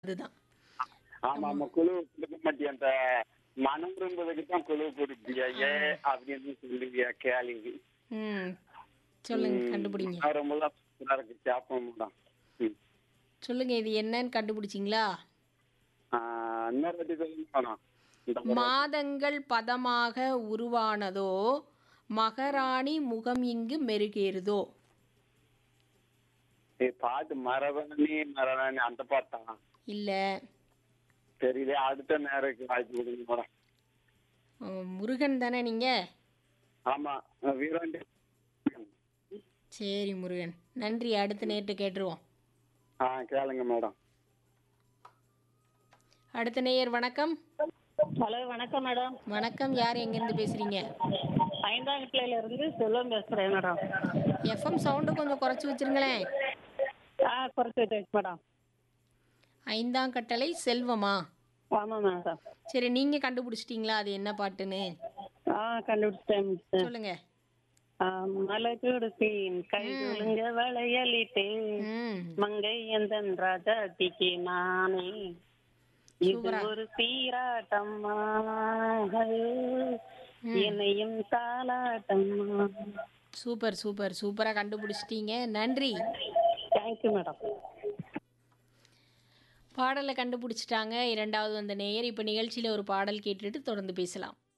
அதுதான் ஆமா ஆமா குழு கொடுக்க மாட்டியா அந்த மனம் விரும்புவதுக்கு தான் குழு கொடுப்பியா ஏ அப்படின்னு சொல்லுவியா கேள்வி ம் சொல்லுங்க கண்டுபிடிங்க நான் ரொம்ப சூப்பரா இருக்கு கேப்பம் தான் ம். சொல்லுங்க இது என்னன்னு கண்டுபிடிச்சிங்களா ஆஹ், இன்னொரு வாட்டி சொல்லுங்க மேடம் இந்த படம். மாதங்கள் பதமாக உருவானதோ மகாராணி முகம் இங்கு மெருகேறுதோ ஏய், பாட்டு மரபணி மரபணி அந்த பாட்டா இல்ல தெரியல அடுத்த நேரம் வாய்ப்பு கொடுங்க மேடம் உம், முருகன் தானே நீங்க ஆமா வீராண்டி சரி முருகன் நன்றி அடுத்த நேற்று கேட்டுருவோம் ஆ கேளுங்க மேடம் அடுத்த நேயர் வணக்கம் ஹலோ வணக்கம் மேடம் வணக்கம் யார் எங்கேருந்து பேசுறீங்க ஐந்தாம் கிளையில இருந்து செல்வம் பேசுறேன் மேடம் எஃப்எம் சவுண்டை கொஞ்சம் குறைச்சி வச்சிருங்களேன் ஆ குறைச்சி வச்சு மேடம் ஐந்தாம் கட்டளை செல்வமா ஆமாம் மேடம் சரி நீங்க கண்டுபிடிச்சிட்டீங்களா அது என்ன பாட்டுன்னு ஆ கண்டுபிடிச்சிட்டேன் மிஸ். சொல்லுங்க ஆ, மலை கொடுத்தேன் கை ஒழுங்க வளையலிட்டேன் ம் மங்கை எந்தன் ராஜாட்டிக்கு நானே இது சூப்பரா. ஒரு சீராட்டம்மா என்னையும் தாலாட்டம்மா சூப்பர் சூப்பர் சூப்பரா கண்டுபிடிச்சிட்டீங்க நன்றி தேங்க்யூ மேடம் பாடலை கண்டுபிடிச்சிட்டாங்க இரண்டாவது வந்த நேயர் இப்போ நிகழ்ச்சியில் ஒரு பாடல் கேட்டுட்டு தொடர்ந்து பேசலாம்